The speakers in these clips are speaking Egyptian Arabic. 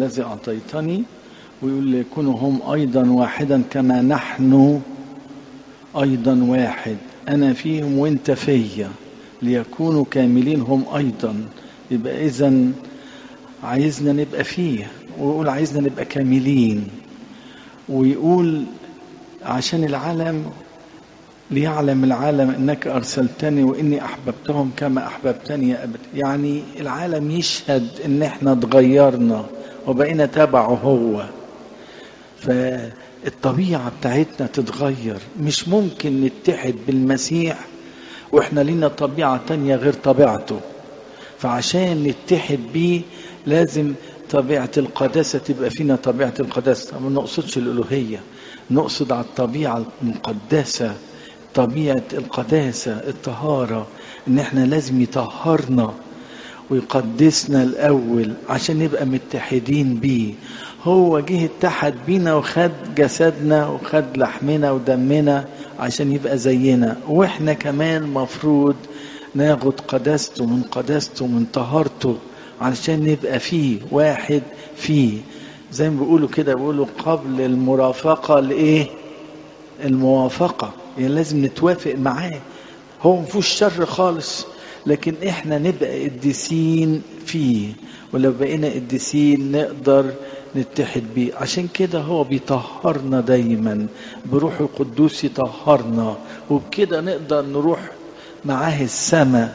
الذي أعطيتني ويقول ليكونوا هم أيضا واحدا كما نحن أيضا واحد أنا فيهم وأنت فيا ليكونوا كاملين هم أيضا يبقى إذا عايزنا نبقى فيه ويقول عايزنا نبقى كاملين ويقول عشان العالم ليعلم العالم انك ارسلتني واني احببتهم كما احببتني يا ابت يعني العالم يشهد ان احنا اتغيرنا وبقينا تبعه هو فالطبيعه بتاعتنا تتغير مش ممكن نتحد بالمسيح واحنا لينا طبيعه تانية غير طبيعته فعشان نتحد بيه لازم طبيعة القداسة تبقى فينا طبيعة القداسة ما نقصدش الألوهية نقصد على الطبيعة المقدسة طبيعة القداسة الطهارة ان احنا لازم يطهرنا ويقدسنا الاول عشان نبقى متحدين بيه هو جه اتحد بينا وخد جسدنا وخد لحمنا ودمنا عشان يبقى زينا واحنا كمان مفروض ناخد قداسته من قداسته من طهارته علشان نبقى فيه واحد فيه زي ما بيقولوا كده بيقولوا قبل المرافقة لإيه الموافقة يعني لازم نتوافق معاه هو مفيهوش شر خالص لكن احنا نبقى قديسين فيه ولو بقينا قديسين نقدر نتحد بيه عشان كده هو بيطهرنا دايما بروح القدوس يطهرنا وبكده نقدر نروح معاه السماء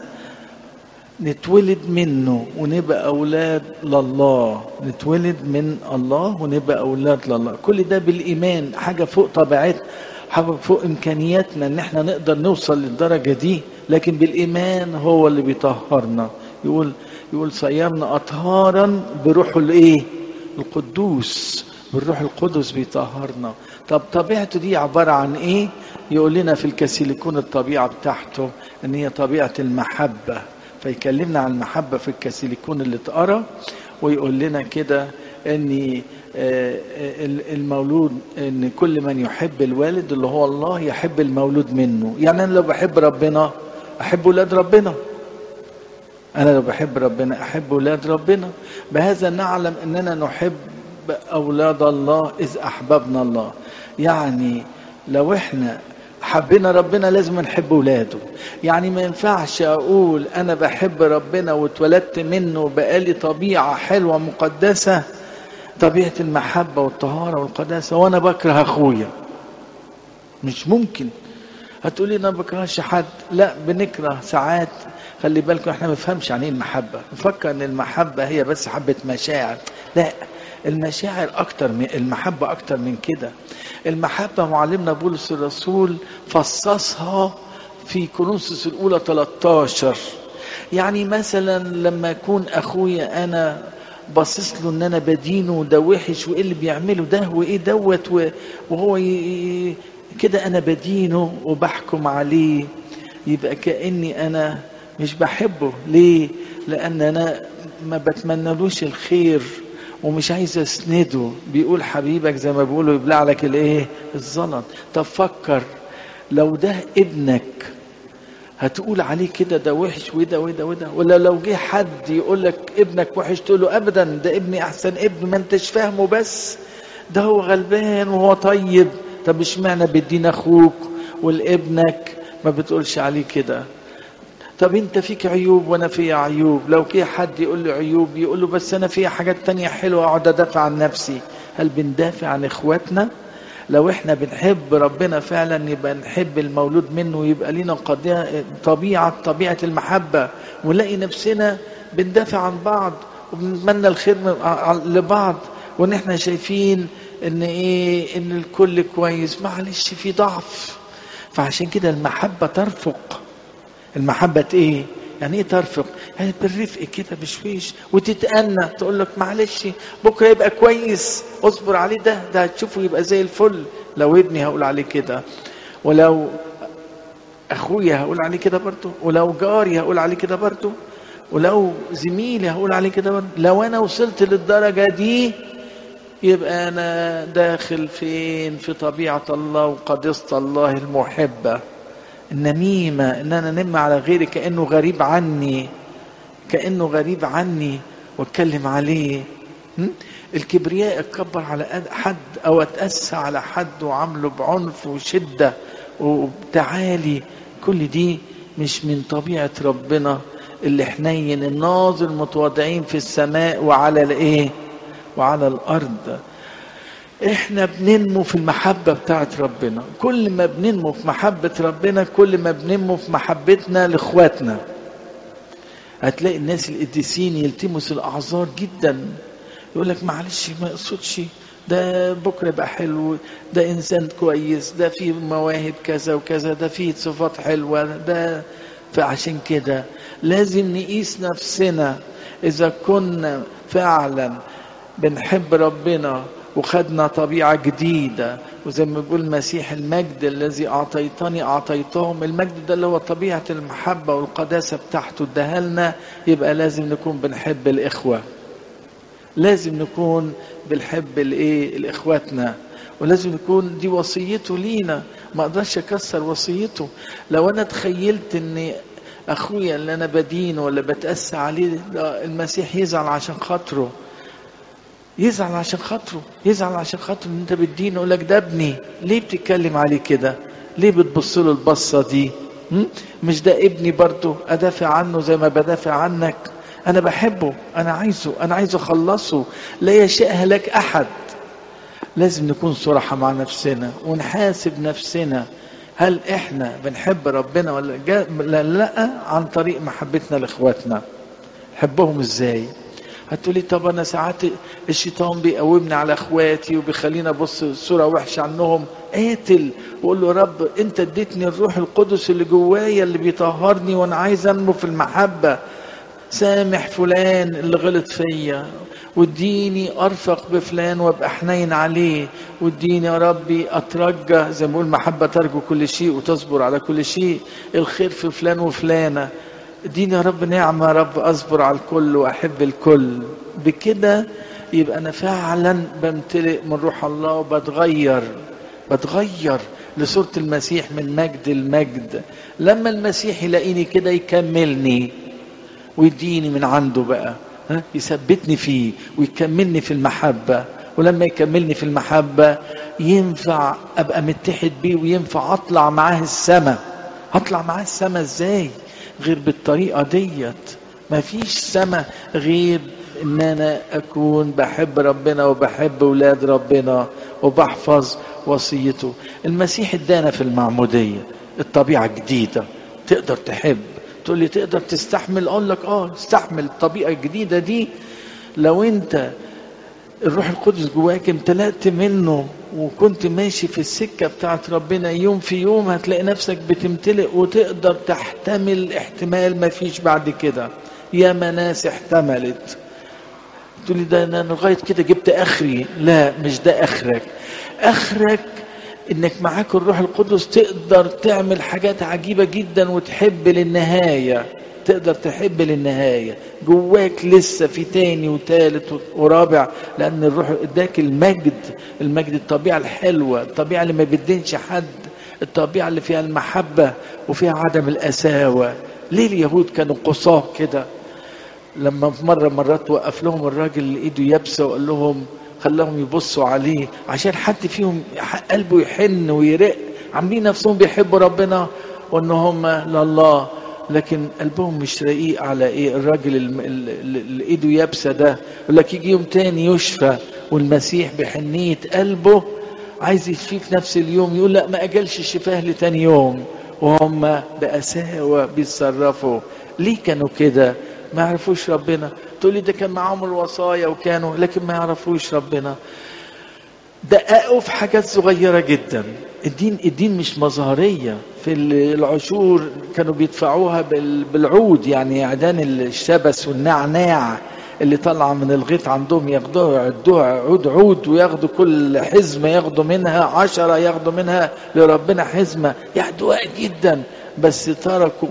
نتولد منه ونبقى أولاد لله نتولد من الله ونبقى أولاد لله كل ده بالإيمان حاجة فوق طبيعتنا حاجة فوق إمكانياتنا إن احنا نقدر نوصل للدرجة دي لكن بالإيمان هو اللي بيطهرنا يقول يقول صيرنا أطهارا بروح الإيه القدوس بالروح القدس بيطهرنا طب طبيعته دي عبارة عن إيه يقول لنا في الكسيليكون الطبيعة بتاعته إن هي طبيعة المحبة فيكلمنا عن المحبة في الكسيليكون اللي اتقرا ويقول لنا كده ان المولود ان كل من يحب الوالد اللي هو الله يحب المولود منه يعني انا لو بحب ربنا احب ولاد ربنا انا لو بحب ربنا احب ولاد ربنا بهذا نعلم اننا نحب اولاد الله اذ احببنا الله يعني لو احنا حبينا ربنا لازم نحب ولاده يعني ما ينفعش اقول انا بحب ربنا واتولدت منه بقالي طبيعة حلوة مقدسة طبيعة المحبة والطهارة والقداسة وانا بكره اخويا مش ممكن هتقولي انا ما بكرهش حد لا بنكره ساعات خلي بالكم احنا ما نفهمش يعني ايه المحبة نفكر ان المحبة هي بس حبة مشاعر لا المشاعر اكتر من المحبة اكتر من كده المحبة معلمنا بولس الرسول فصصها في كورنثوس الاولى 13 يعني مثلا لما يكون اخويا انا باصص له ان انا بدينه ده وحش وايه اللي بيعمله ده وايه دوت وهو كده انا بدينه وبحكم عليه يبقى كاني انا مش بحبه ليه لان انا ما بتمنلوش الخير ومش عايز اسنده بيقول حبيبك زي ما بيقولوا يبلع لك الايه الزلط طب فكر لو ده ابنك هتقول عليه كده ده وحش وده وده وده ولا لو جه حد يقول لك ابنك وحش تقول له ابدا ده ابني احسن ابن ما انتش فاهمه بس ده هو غلبان وهو طيب طب اشمعنى بدين اخوك والابنك ما بتقولش عليه كده طب انت فيك عيوب وانا فيا عيوب لو في حد يقول لي عيوب يقول له بس انا فيها حاجات تانية حلوة اقعد ادافع عن نفسي هل بندافع عن اخواتنا لو احنا بنحب ربنا فعلا يبقى نحب المولود منه يبقى لنا طبيعة طبيعة المحبة ونلاقي نفسنا بندافع عن بعض وبنتمنى الخير لبعض وان احنا شايفين ان ايه ان الكل كويس معلش في ضعف فعشان كده المحبة ترفق المحبة ايه يعني ايه ترفق يعني بالرفق كده بشويش وتتأنى تقول لك معلش بكرة يبقى كويس اصبر عليه ده ده هتشوفه يبقى زي الفل لو ابني هقول عليه كده ولو اخويا هقول عليه كده برضه ولو جاري هقول عليه كده برضه ولو زميلي هقول عليه كده برضه لو انا وصلت للدرجة دي يبقى انا داخل فين في طبيعة الله وقداسة الله المحبة النميمة ان انا نم على غيري كأنه غريب عني كأنه غريب عني واتكلم عليه الكبرياء اتكبر على حد او اتأسى على حد وعامله بعنف وشدة وتعالي كل دي مش من طبيعة ربنا اللي حنين الناظر متواضعين في السماء وعلى الايه وعلى الارض احنا بننمو في المحبة بتاعت ربنا كل ما بننمو في محبة ربنا كل ما بننمو في محبتنا لاخواتنا هتلاقي الناس القديسين يلتمس الاعذار جدا يقول لك معلش ما يقصدش ده بكره يبقى حلو ده انسان كويس ده فيه مواهب كذا وكذا ده فيه صفات حلوه ده فعشان كده لازم نقيس نفسنا اذا كنا فعلا بنحب ربنا وخدنا طبيعة جديدة وزي ما بيقول المسيح المجد الذي أعطيتني أعطيتهم المجد ده اللي هو طبيعة المحبة والقداسة بتاعته اداها لنا يبقى لازم نكون بنحب الإخوة لازم نكون بنحب الايه الاخواتنا ولازم يكون دي وصيته لينا ما اقدرش اكسر وصيته لو انا تخيلت ان اخويا اللي انا بدينه ولا بتاسى عليه المسيح يزعل عشان خاطره يزعل عشان خاطره يزعل عشان خاطره ان انت بتدينه يقول لك ده ابني ليه بتتكلم عليه كده ليه بتبص له البصه دي مش ده ابني برضه ادافع عنه زي ما بدافع عنك انا بحبه انا عايزه انا عايزه اخلصه لا يشاء هلاك احد لازم نكون صراحه مع نفسنا ونحاسب نفسنا هل احنا بنحب ربنا ولا لا, لا عن طريق محبتنا لاخواتنا نحبهم ازاي هتقولي طب انا ساعات الشيطان بيقومني على اخواتي وبيخليني ابص صوره وحشه عنهم قاتل واقول له رب انت اديتني الروح القدس اللي جوايا اللي بيطهرني وانا عايز انمو في المحبه سامح فلان اللي غلط فيا واديني ارفق بفلان وابقى حنين عليه واديني يا ربي اترجى زي ما بقول محبه ترجو كل شيء وتصبر على كل شيء الخير في فلان وفلانه اديني يا رب نعمه يا رب اصبر على الكل واحب الكل بكده يبقى انا فعلا بمتلئ من روح الله وبتغير بتغير لصوره المسيح من مجد المجد لما المسيح يلاقيني كده يكملني ويديني من عنده بقى ها يثبتني فيه ويكملني في المحبة ولما يكملني في المحبة ينفع أبقى متحد بيه وينفع أطلع معاه السماء هطلع معاه السماء إزاي غير بالطريقة ديت ما فيش سماء غير ان انا اكون بحب ربنا وبحب ولاد ربنا وبحفظ وصيته المسيح ادانا في المعمودية الطبيعة جديدة تقدر تحب تقول لي تقدر تستحمل اقول لك اه استحمل الطبيعه الجديده دي لو انت الروح القدس جواك امتلأت منه وكنت ماشي في السكة بتاعت ربنا يوم في يوم هتلاقي نفسك بتمتلئ وتقدر تحتمل احتمال ما فيش بعد كده يا ناس احتملت تقول لي ده انا لغاية كده جبت اخري لا مش ده اخرك اخرك انك معاك الروح القدس تقدر تعمل حاجات عجيبة جدا وتحب للنهاية تقدر تحب للنهاية جواك لسه في تاني وتالت ورابع لأن الروح اداك المجد المجد الطبيعة الحلوة الطبيعة اللي ما بتدينش حد الطبيعة اللي فيها المحبة وفيها عدم القساوة ليه اليهود كانوا قصاه كده لما في مرة مرات وقف لهم الراجل اللي ايده يابسة وقال لهم خلاهم يبصوا عليه عشان حد فيهم قلبه يحن ويرق عاملين نفسهم بيحبوا ربنا وان هم لله لكن قلبهم مش رقيق على ايه الراجل اللي ايده يابسه ده يقول لك يجي يوم تاني يشفى والمسيح بحنيه قلبه عايز يشفيه في نفس اليوم يقول لا ما اجلش الشفاه لتاني يوم وهم بقساوه بيتصرفوا ليه كانوا كده ما يعرفوش ربنا تقول لي ده كان معاهم الوصايا وكانوا لكن ما يعرفوش ربنا دققوا في حاجات صغيرة جدا الدين الدين مش مظهرية في العشور كانوا بيدفعوها بالعود يعني عدان الشبس والنعناع اللي طالعة من الغيط عندهم ياخدوها يعدوها عود عود وياخدوا كل حزمة ياخدوا منها عشرة ياخدوا منها لربنا حزمة ياخدوها جدا بس تركوا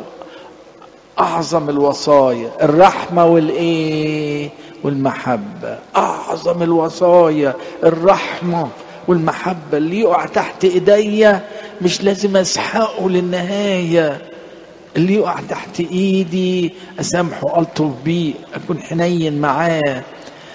أعظم الوصايا الرحمة والإيه والمحبة أعظم الوصايا الرحمة والمحبة اللي يقع تحت إيديا مش لازم أسحقه للنهاية اللي يقع تحت إيدي أسامحه ألطف بيه أكون حنين معاه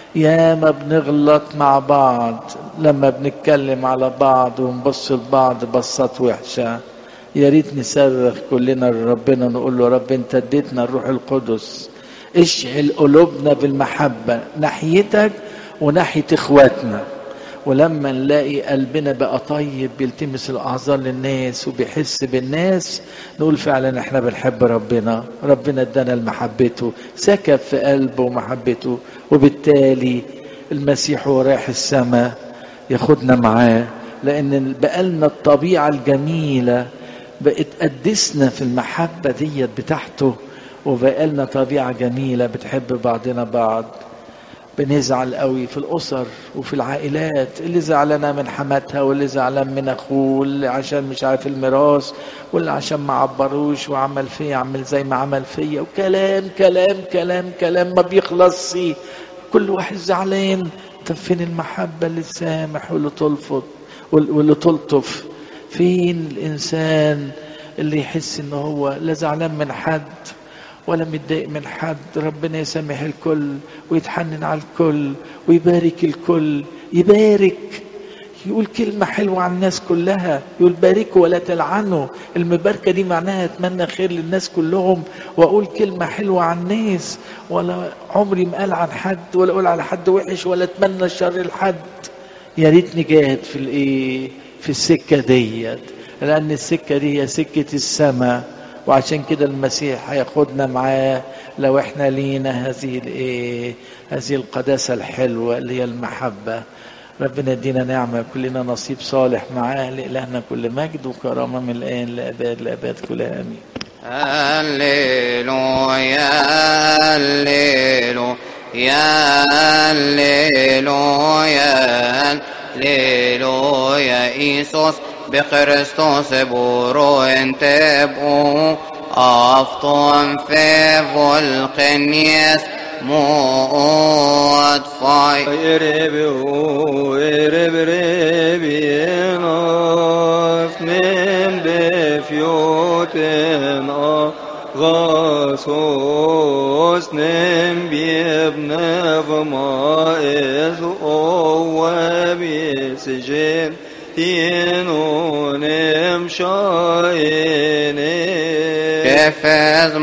يا ما بنغلط مع بعض لما بنتكلم على بعض ونبص لبعض بصات وحشة يا ريت نصرخ كلنا لربنا نقول له رب انت اديتنا الروح القدس اشعل قلوبنا بالمحبة ناحيتك وناحية اخواتنا ولما نلاقي قلبنا بقى طيب بيلتمس الاعذار للناس وبيحس بالناس نقول فعلا احنا بنحب ربنا ربنا ادانا لمحبته سكب في قلبه محبته وبالتالي المسيح وهو رايح السماء ياخدنا معاه لان بقالنا الطبيعه الجميله بقت قدسنا في المحبه ديت بتاعته وبقالنا طبيعه جميله بتحب بعضنا بعض بنزعل قوي في الاسر وفي العائلات اللي زعلانه من حماتها واللي زعلان من اخوه واللي عشان مش عارف الميراث واللي عشان ما عبروش وعمل فيا عمل زي ما عمل فيا وكلام كلام كلام كلام ما بيخلصش كل واحد زعلان طب فين المحبه اللي تسامح واللي تلفظ واللي تلطف فين الانسان اللي يحس ان هو لا زعلان من حد ولا متضايق من حد ربنا يسامح الكل ويتحنن على الكل ويبارك الكل يبارك يقول كلمة حلوة عن الناس كلها يقول باركوا ولا تلعنوا المباركة دي معناها أتمنى خير للناس كلهم وأقول كلمة حلوة عن الناس ولا عمري ما قال عن حد ولا أقول على حد وحش ولا أتمنى الشر لحد يا ريت نجاهد في الإيه في السكة ديت لأن السكة دي هي سكة السماء وعشان كده المسيح هياخدنا معاه لو احنا لينا هذه الايه هذه القداسه الحلوه اللي هي المحبه ربنا يدينا نعمه كلنا نصيب صالح معاه لالهنا كل مجد وكرامه من الان لاباد لاباد كلها امين هللويا هللويا هللويا هللويا إيسوس بخريستوس بورو انتبقوا أفطن في فولقنيس موت فاي Erebe o erebe rebien of nem befioten a vasos nem biebnev ma ez o wabisjen tienunem shaene كفاز